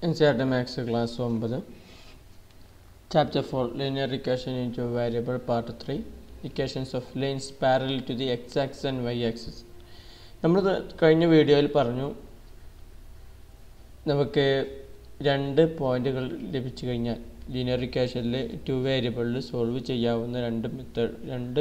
ഇൻസിയാർട്ട് maths class ഒമ്പത് chapter four linear equation into variable part 3 equations of lanes parallel to the x axis and y axis നമ്മൾ കഴിഞ്ഞ വീഡിയോയിൽ പറഞ്ഞു നമുക്ക് രണ്ട് പോയിന്റുകൾ ലഭിച്ചു കഴിഞ്ഞാൽ ലീനിയർ ഇക്വേഷനിൽ ടു വേരിയബിളിൽ സോൾവ് ചെയ്യാവുന്ന രണ്ട് മെത്തേഡ് രണ്ട്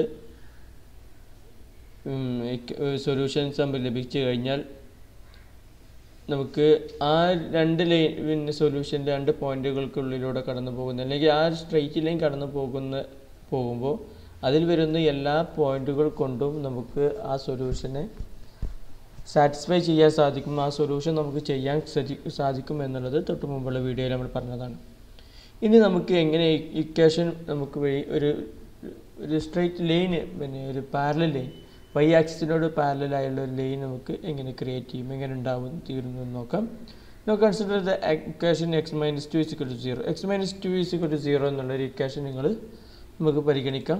സൊല്യൂഷൻസ് നമ്മൾ ലഭിച്ചു കഴിഞ്ഞാൽ നമുക്ക് ആ രണ്ട് ലൈൻ പിന്നെ സൊല്യൂഷൻ രണ്ട് പോയിന്റുകൾക്കുള്ളിലൂടെ കടന്നു പോകുന്ന അല്ലെങ്കിൽ ആ സ്ട്രെയിറ്റ് ലൈൻ കടന്നു പോകുന്ന പോകുമ്പോൾ അതിൽ വരുന്ന എല്ലാ പോയിന്റുകൾ കൊണ്ടും നമുക്ക് ആ സൊല്യൂഷനെ സാറ്റിസ്ഫൈ ചെയ്യാൻ സാധിക്കും ആ സൊല്യൂഷൻ നമുക്ക് ചെയ്യാൻ സാധിക്കും എന്നുള്ളത് തൊട്ട് മുമ്പുള്ള വീഡിയോയിൽ നമ്മൾ പറഞ്ഞതാണ് ഇനി നമുക്ക് എങ്ങനെ ഇക്വേഷൻ നമുക്ക് വഴി ഒരു ഒരു സ്ട്രെയിറ്റ് ലൈന് പിന്നെ ഒരു പാരലൽ ലൈൻ വൈ ആക്സിസിനോട് പാരലായുള്ള ഒരു ലൈൻ നമുക്ക് എങ്ങനെ ക്രിയേറ്റ് ചെയ്യും എങ്ങനെ ഉണ്ടാവും തീരുന്നു എന്ന് നോക്കാം no consider the equation x minus two is equal to zero x minus two is equal to zero എന്നുള്ള ഒരു ഇക്വേഷൻ നിങ്ങൾ നമുക്ക് പരിഗണിക്കാം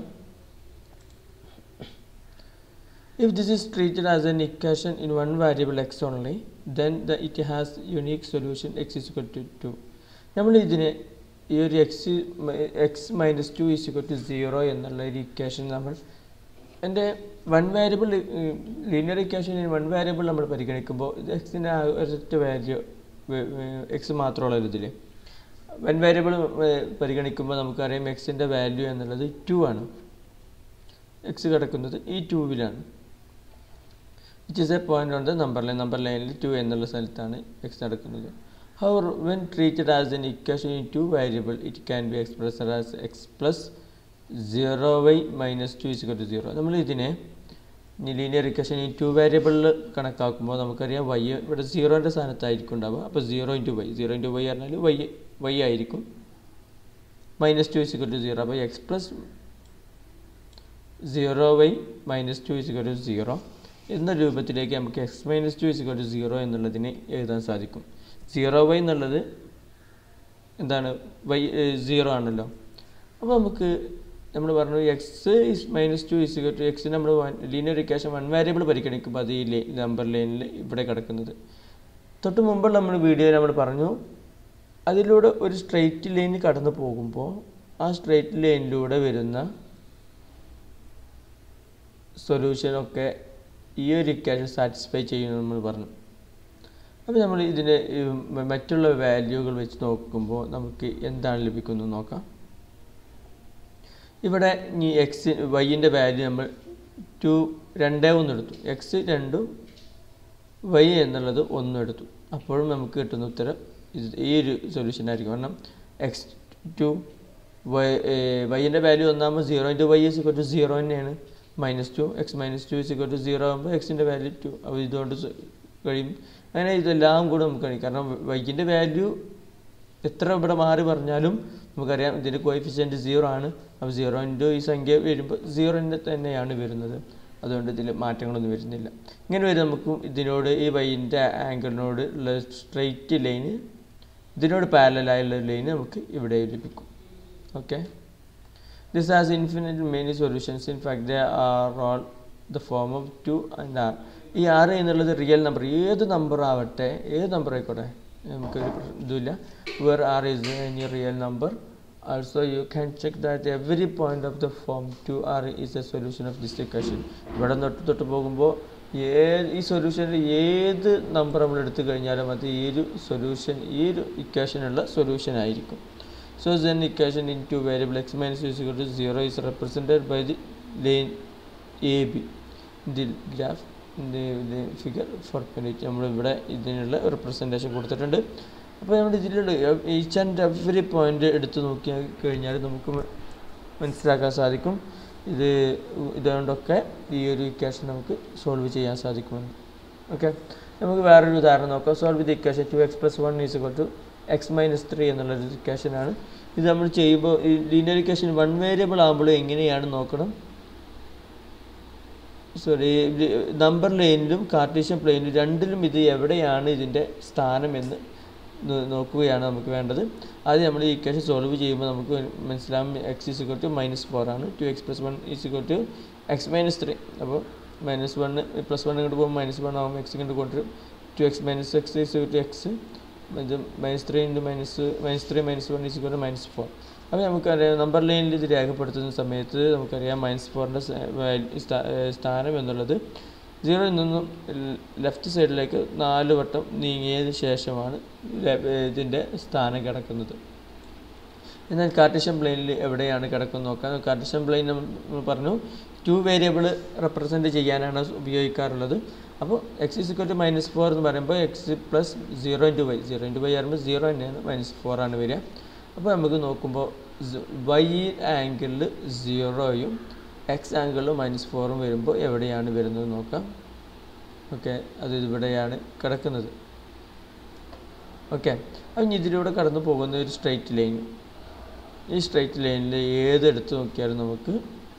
If this is treated as an equation in one variable x only, then the, it has unique solution x is equal to 2. നമ്മൾ ഇതിനെ ഈ ഒരു x x minus two is equal to zero എന്നുള്ള ഒരു equation നമ്മൾ എൻ്റെ one variable linear equation one variable നമ്മൾ പരിഗണിക്കുമ്പോൾ എക്സിൻ്റെ ഒരൊറ്റ വാല്യൂ എക്സ് മാത്രമുള്ള ഒരു ഇതിൽ വൺ വേരിയബിൾ പരിഗണിക്കുമ്പോൾ നമുക്കറിയാം എക്സിൻ്റെ വാല്യൂ എന്നുള്ളത് ടു ആണ് എക്സ് കിടക്കുന്നത് ഈ ടൂവിലാണ് it is a point on the number line number ലൈനിൽ ടു എന്നുള്ള സ്ഥലത്താണ് എക്സ് നടക്കുന്നത് however when treated as an equation in two variable it can be expressed as x plus zero y minus two is to zero നമ്മൾ ഇതിനെ linear equation ഈ to വേരിയബിളിൽ കണക്കാക്കുമ്പോൾ നമുക്കറിയാം വൈ ഇവിടെ സീറോൻ്റെ സ്ഥാനത്തായിരിക്കും ഉണ്ടാവുക അപ്പോൾ zero into y zero into y പറഞ്ഞാൽ വൈ വൈ ആയിരിക്കും minus two is to zero അപ്പോൾ x plus zero y minus two is to zero എന്ന രൂപത്തിലേക്ക് നമുക്ക് x minus two is to zero എന്നുള്ളതിനെ എഴുതാൻ സാധിക്കും സീറോ വൈ എന്നുള്ളത് എന്താണ് വൈ സീറോ ആണല്ലോ അപ്പോൾ നമുക്ക് നമ്മൾ പറഞ്ഞു x is minus two is to x നമ്മൾ ലീനിയർ ഇക്വേഷൻ വൺ വേരിയബിൾ പരിഗണിക്കുമ്പോൾ അത് ഈ നമ്പർ ലൈനിൽ ഇവിടെ കിടക്കുന്നത് തൊട്ട് മുമ്പ് നമ്മൾ വീഡിയോയിൽ നമ്മൾ പറഞ്ഞു അതിലൂടെ ഒരു സ്ട്രെയിറ്റ് ലൈൻ കടന്നു പോകുമ്പോൾ ആ സ്ട്രെയിറ്റ് ലൈനിലൂടെ വരുന്ന സൊല്യൂഷനൊക്കെ ഈ ഒരു ഇക്വേഷൻ സാറ്റിസ്ഫൈ ചെയ്യുമെന്ന് നമ്മൾ പറഞ്ഞു അപ്പോൾ നമ്മൾ ഇതിൻ്റെ മറ്റുള്ള വാല്യൂകൾ വെച്ച് നോക്കുമ്പോൾ നമുക്ക് എന്താണ് ലഭിക്കുന്നത് നോക്കാം ഇവിടെ ഈ എക്സ് വൈൻ്റെ വാല്യൂ നമ്മൾ ടു രണ്ടേ ഒന്ന് എടുത്തു എക്സ് രണ്ടും വൈ എന്നുള്ളത് ഒന്നും എടുത്തു അപ്പോഴും നമുക്ക് കിട്ടുന്ന ഉത്തരം ഇത് ഈ ഒരു സൊല്യൂഷൻ ആയിരിക്കും കാരണം എക്സ് ടു വൈ വൈൻ്റെ വാല്യൂ ഒന്നാകുമ്പോൾ zero into y is to zero തന്നെയാണ് minus two x minus two is to zero ആകുമ്പോൾ എക്സിൻ്റെ വാല്യൂ ടു അപ്പോൾ ഇതുകൊണ്ട് കഴിയും അങ്ങനെ ഇതെല്ലാം കൂടെ നമുക്ക് കഴിയും കാരണം വൈക്കിൻ്റെ വാല്യൂ എത്ര ഇവിടെ മാറി പറഞ്ഞാലും നമുക്കറിയാം ഇതിൻ്റെ കോയിഫിഷ്യൻറ്റ് സീറോ ആണ് അപ്പോൾ സീറോ ഇൻറ്റു ഈ സംഖ്യ വരുമ്പോൾ സീറോൻ്റെ തന്നെയാണ് വരുന്നത് അതുകൊണ്ട് ഇതിൽ മാറ്റങ്ങളൊന്നും വരുന്നില്ല ഇങ്ങനെ വരും നമുക്ക് ഇതിനോട് ഈ വൈൻ്റെ ആംഗിളിനോട് ഉള്ള സ്ട്രെയിറ്റ് ലൈന് ഇതിനോട് പാരലായുള്ള ലൈന് നമുക്ക് ഇവിടെ ലഭിക്കും okay This has infinite many solutions. In fact, they are all the form of 2 and r. ഈ ആറ് എന്നുള്ളത് റിയൽ നമ്പർ ഏത് നമ്പർ ആവട്ടെ ഏത് നമ്പർ ആയിക്കോട്ടെ നമുക്കൊരു ഇതുമില്ല where r is any real number also you can check that every point of the form two r is a solution of this equation ഇവിടെ തൊട്ട് തൊട്ട് പോകുമ്പോൾ ഏത് ഈ സൊല്യൂഷനിൽ ഏത് നമ്പർ നമ്മൾ എടുത്തു കഴിഞ്ഞാലും അത് ഈ ഒരു സൊല്യൂഷൻ ഈ ഒരു ഇക്വേഷനുള്ള സൊല്യൂഷൻ ആയിരിക്കും So then equation into variable x minus u is equal to 0 is represented by the lane AB in the graph in the, the figure for page നമ്മൾ ഇവിടെ ഇതിനുള്ള റിപ്രസെൻറ്റേഷൻ കൊടുത്തിട്ടുണ്ട് അപ്പോൾ നമ്മൾ ഇതിലുള്ള ഈച്ച് ആൻഡ് എവറി പോയിന്റ് എടുത്ത് നോക്കി കഴിഞ്ഞാൽ നമുക്ക് മനസ്സിലാക്കാൻ സാധിക്കും ഇത് ഇതുകൊണ്ടൊക്കെ ഈ ഒരു ഇക്വേഷൻ നമുക്ക് സോൾവ് ചെയ്യാൻ സാധിക്കുമെന്ന് ഓക്കെ നമുക്ക് വേറൊരു ഉദാഹരണം നോക്കാം solve with equation two x plus one is equal to x minus three എന്നുള്ളൊരു ഇക്വേഷനാണ് ഇത് നമ്മൾ ചെയ്യുമ്പോൾ ഈ ലീനിയർ ഇക്വേഷൻ വൺ വേരിയബിൾ ആകുമ്പോൾ എങ്ങനെയാണ് നോക്കണം സോറി നമ്പർ ലൈനിലും കാർട്ടീഷ്യൻ പ്ലെയിനിലും രണ്ടിലും ഇത് എവിടെയാണ് ഇതിൻ്റെ സ്ഥാനം എന്ന് നോക്കുകയാണ് നമുക്ക് വേണ്ടത് അത് നമ്മൾ ഈ ഇക്വേഷൻ സോൾവ് ചെയ്യുമ്പോൾ നമുക്ക് മനസ്സിലാവും x is equal to minus four ആണ് two x plus one is equal to x minus three അപ്പോൾ മൈനസ് വണ്ണ് പ്ലസ് വൺ ഇങ്ങോട്ട് പോകുമ്പോൾ മൈനസ് വൺ ആകുമ്പോൾ എക്സ് ഇങ്ങോട്ട് കൊണ്ടുവരും two x minus x is equal to x ഇത് minus three into minus minus three minus one is equal minus four അപ്പോൾ നമുക്കറിയാം number ലൈനിൽ ഇത് രേഖപ്പെടുത്തുന്ന സമയത്ത് നമുക്കറിയാം മൈനസ് ഫോറിൻ്റെ സ്ഥാനം എന്നുള്ളത് സീറോയിൽ നിന്നും ലെഫ്റ്റ് സൈഡിലേക്ക് നാല് വട്ടം നീങ്ങിയതിന് ശേഷമാണ് ലെ- ഇതിൻ്റെ സ്ഥാനം കിടക്കുന്നത് എന്നാൽ കാർട്ടീഷ്യൻ പ്ലെയിനിൽ എവിടെയാണ് കിടക്കുന്നത് നോക്കാം കാർട്ടീഷ്യൻ പ്ലെയിൻ നമ്മൾ പറഞ്ഞു ടു വേരിയബിൾ റെപ്രസെൻറ്റ് ചെയ്യാനാണ് ഉപയോഗിക്കാറുള്ളത് അപ്പോൾ x is equal to minus four എന്ന് പറയുമ്പോൾ x plus zero into y zero into y ആകുമ്പോൾ സീറോ തന്നെയാണ് മൈനസ് ഫോർ ആണ് വരിക അപ്പോൾ നമുക്ക് നോക്കുമ്പോൾ വൈ ആംഗിളിൽ സീറോയും എക്സ് ആംഗിളിൽ മൈനസ് ഫോറും വരുമ്പോൾ എവിടെയാണ് വരുന്നത് നോക്കാം ഓക്കെ അത് ഇവിടെയാണ് കിടക്കുന്നത് ഓക്കെ അപ്പം ഇതിലൂടെ കടന്നു പോകുന്ന ഒരു സ്ട്രൈറ്റ് ലൈൻ ഈ സ്ട്രൈറ്റ് ലൈനിൽ ഏതെടുത്ത് നോക്കിയാലും നമുക്ക്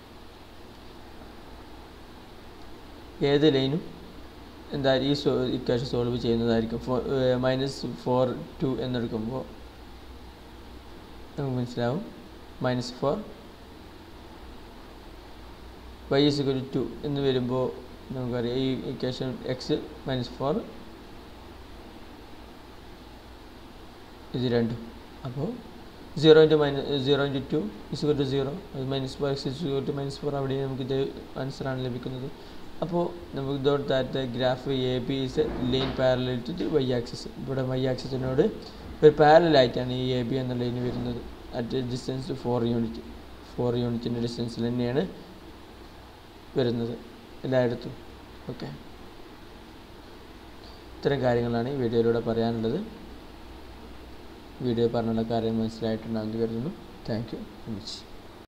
ഏത് ലൈനും എന്താ ഈ സോ ഇക്വേഷൻ സോൾവ് ചെയ്യുന്നതായിരിക്കും ഫോ മൈനസ് ഫോർ ടു എന്നെടുക്കുമ്പോൾ നമുക്ക് മനസ്സിലാവും minus four y is equal to എന്ന് വരുമ്പോൾ നമുക്കറിയാം ഈ ഇക്വേഷൻ എക്സ് മൈനസ് ഫോർ ഇത് രണ്ടും അപ്പോൾ zero into minus zero into two is to zero അത് minus four x is to minus four അവിടെ നമുക്ക് ഇത് ആൻസറാണ് ലഭിക്കുന്നത് അപ്പോൾ നമുക്ക് dot that graph A B is line parallel to the y axis ഇവിടെ വൈ ആക്സിസിനോട് ഒരു പാരലായിട്ടാണ് ഈ എ ബി എന്ന ലൈൻ വരുന്നത് at distance four unit four യൂണിറ്റിൻ്റെ ഡിസ്റ്റൻസിൽ തന്നെയാണ് വരുന്നത് എല്ലായിടത്തും ഓക്കെ ഇത്തരം കാര്യങ്ങളാണ് ഈ വീഡിയോയിലൂടെ പറയാനുള്ളത് വീഡിയോ പറഞ്ഞുള്ള കാര്യം മനസ്സിലായിട്ടുണ്ടാകുമെന്ന് കരുതുന്നു താങ്ക് യു മച്ച്